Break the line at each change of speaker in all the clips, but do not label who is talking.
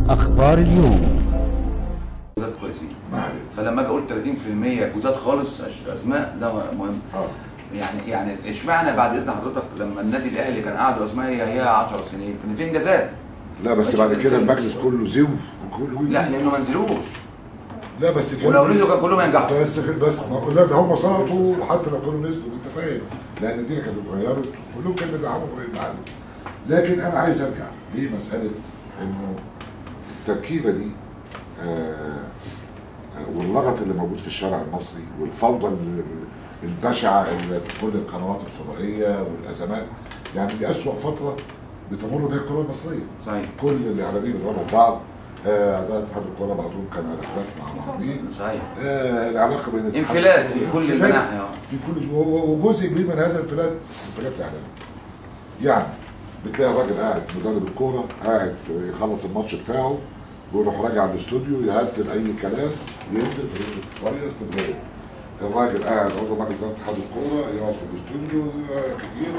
أخبار اليوم
جداد كويسين
ما عليك
فلما اجي اقول 30% جداد خالص أش- اسماء ده مهم
اه
يعني يعني اشمعنى بعد اذن حضرتك لما النادي الاهلي كان قاعد اسماء هي هي 10 سنين كان في انجازات
لا بس
ماشي
بعد
كده
كده
إزاي؟
المجلس كله زو وكله
لا لانه ما نزلوش
لا بس كده
ولو نزلوا كان كلهم ينجحوا
بس بس ما لا ده هم سقطوا حتى لو كانوا نزلوا انت فاهم لان الدنيا كانت اتغيرت كلهم كانوا بيدعموا ابراهيم معلم لكن انا عايز ارجع لمساله انه التركيبه دي آه آه، واللغط اللي موجود في الشارع المصري والفوضى ال- البشعه اللي في كل القنوات الفضائيه والازمات يعني دي اسوأ فتره بتمر بها الكره المصريه
صحيح
كل الاعلاميين بيضربوا بعض آه، اعضاء اتحاد الكوره بعضهم كان على خلاف مع بعضين
صحيح
آه، العلاقه بين الاتحاد
انفلات في
والكرة.
كل
انفلات
المناحي اه
في كل و- و- وجزء كبير من هذا الانفلات انفلات اعلامي يعني بتلاقي الراجل قاعد مدرب الكوره قاعد في يخلص الماتش بتاعه ويروح راجع الاستوديو يهبل اي كلام ينزل في طريقه استمراريه الراجل قاعد عضو مجلس اداره اتحاد الكوره يقعد في الاستوديو آه، كتير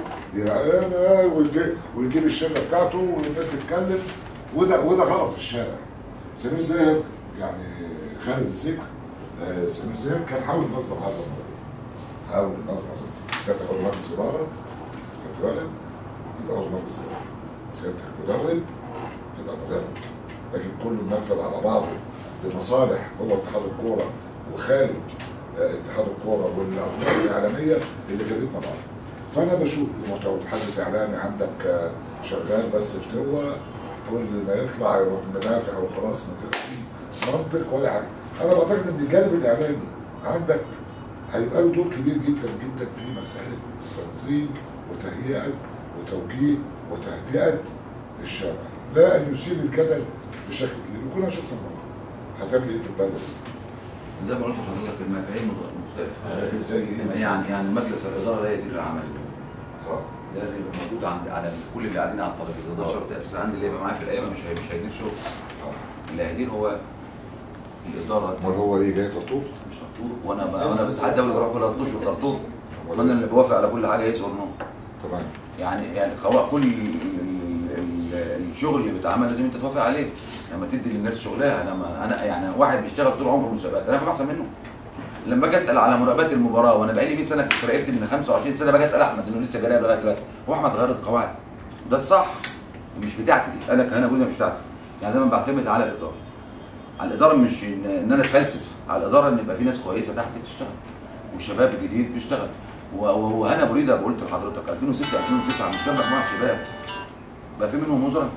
يا ويجي- ويجيب الشله بتاعته والناس تتكلم وده وده غلط في الشارع سمير زاهر يعني خالد الذكر آه، سمير زاهر كان حاول ينظم هذا الموضوع حاول ينظم هذا الموضوع سيادتك عضو مجلس اداره خدت بالك يبقى عضو مجلس اداره سيادتك مدرب تبقى مدرب لكن كله منفذ على بعضه لمصالح جوه اتحاد الكوره وخارج آه، اتحاد الكوره والاوضاع الاعلاميه اللي جابتنا بعض فانا بشوف لو متحدث اعلامي عندك آه، شغال بس فتوه كل ما يطلع يروح مدافع وخلاص من غير أي منطق ولا حاجه انا بعتقد ان الجانب الاعلامي عندك هيبقى له دور كبير جدا جدا في مساله تنظيم وتهيئه وتوجيه وتهدئه الشارع لا ان يثير الجدل بشكل كبير وكلنا شفنا الموضوع هتعمل ايه في البلد
زي ما قلت لحضرتك المفاهيم مختلفه
آه، زي ايه
يعني يعني مجلس الاداره لا يدير العمل
اه
ده لازم يبقى موجود عند على كل اللي قاعدين على الترابيزه ده شرط اساسي عندي اللي يبقى معاك في القايمه مش هي- مش هيدير شغل
اه
اللي هيدير هو الاداره
امال هو ايه جاي تطور
مش طرطور وانا ب- وانا في الاتحاد الدولي بروح كل ثلاث اشهر طرطور وانا اللي بوافق على كل حاجه يس اور نو
تمام
يعني يعني قواعد كل ال- ال- ال- الشغل اللي بيتعمل لازم انت توافق عليه لما تدي للناس شغلها انا ما انا يعني واحد بيشتغل طول عمره مسابقات انا فاهم احسن منه لما باجي اسال على مراقبات المباراه وانا بقالي 100 سنه كنت راقبت من 25 سنه باجي اسال احمد انه لسه جاي لغايه دلوقتي هو احمد غير القواعد ده الصح مش بتاعتي دي انا كهنا بقول مش بتاعتي يعني دايما بعتمد على الاداره على الاداره مش ان, إن انا اتفلسف على الاداره ان يبقى في ناس كويسه تحت بتشتغل وشباب جديد بيشتغل و- و- وهنا بريده قلت لحضرتك 2006 2009 مش كام مجموعه شباب بقى في منهم وزراء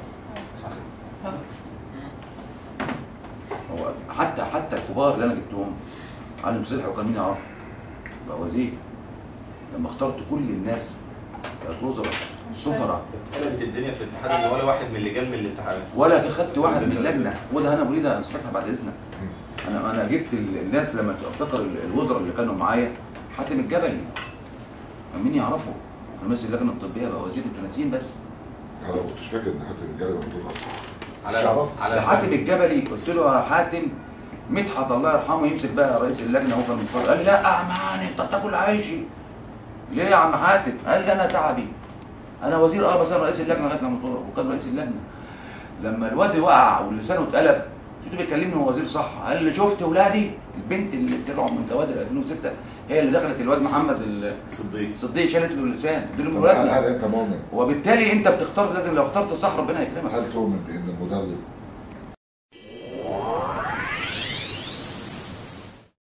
هو حتى حتى الكبار اللي انا جبتهم علم صلح وكان مين يعرفه بقى وزير لما اخترت كل الناس بقت وزراء سفراء
قلبت الدنيا في الاتحاد ان ولا واحد من اللجان من الاتحاد
ولا خدت واحد من اللجنه وده انا بريده اثبتها بعد اذنك انا انا جبت ال- الناس لما افتكر ال- الوزراء اللي كانوا معايا حاتم الجبلي كان مين يعرفه؟ انا ماسك اللجنه الطبيه بقى وزير انتوا ناسيين بس
انا ما كنتش فاكر ان حتى الرجاله موجود اصلا
على
مش عارف.
على
حاتم الجبلي قلت له يا حاتم مدحت الله يرحمه يمسك بقى رئيس اللجنه هو كان متفرج قال لي لا يا مان انت بتاكل عيشي ليه يا عم حاتم؟ قال لي انا تعبي انا وزير اه بس انا رئيس اللجنه لغايه لما طلع وكان رئيس اللجنه لما الواد وقع ولسانه اتقلب قلت له بيكلمني هو وزير صح قال لي شفت ولادي البنت اللي طلعوا من كوادر 2006 هي اللي دخلت الواد محمد ال-
صديق
الصديق شالت له اللسان دول من
طب هل
ولادنا
هل انت مؤمن
وبالتالي انت بتختار لازم لو اخترت صح ربنا يكرمك
هل تؤمن بان المدرب